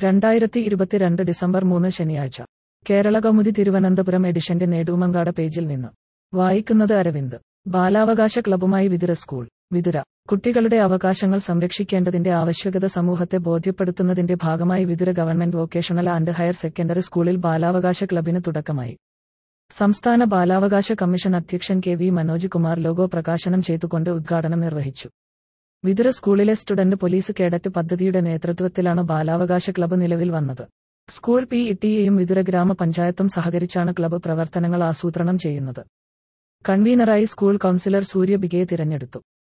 രണ്ടായിരത്തി ഇരുപത്തിരണ്ട് ഡിസംബർ മൂന്ന് ശനിയാഴ്ച കേരള കൗമുദി തിരുവനന്തപുരം എഡിഷന്റെ നേടുമങ്കാട് പേജിൽ നിന്ന് വായിക്കുന്നത് അരവിന്ദ് ബാലാവകാശ ക്ലബ്ബുമായി വിതുര സ്കൂൾ വിതുര കുട്ടികളുടെ അവകാശങ്ങൾ സംരക്ഷിക്കേണ്ടതിന്റെ ആവശ്യകത സമൂഹത്തെ ബോധ്യപ്പെടുത്തുന്നതിന്റെ ഭാഗമായി Vithura government vocational and higher secondary സ്കൂളിൽ ബാലാവകാശ ക്ലബിന് തുടക്കമായി സംസ്ഥാന ബാലാവകാശ കമ്മീഷൻ അധ്യക്ഷൻ K V Manoj Kumar logo പ്രകാശനം ചെയ്തുകൊണ്ട് ഉദ്ഘാടനം നിർവഹിച്ചു വിതുര സ്കൂളിലെ സ്റ്റുഡന്റ് പോലീസ് കേഡറ്റ് പദ്ധതിയുടെ നേതൃത്വത്തിലാണ് ബാലാവകാശ ക്ലബ്ബ് നിലവിൽ വന്നത് സ്കൂൾ പി ഇട്ടിയെയും വിതുര ഗ്രാമപഞ്ചായത്തും സഹകരിച്ചാണ് ക്ലബ്ബ് പ്രവർത്തനങ്ങൾ ആസൂത്രണം ചെയ്യുന്നത് കൺവീനറായി സ്കൂൾ കൗൺസിലർ സൂര്യ ബിഗയെ തിരഞ്ഞെടുത്തു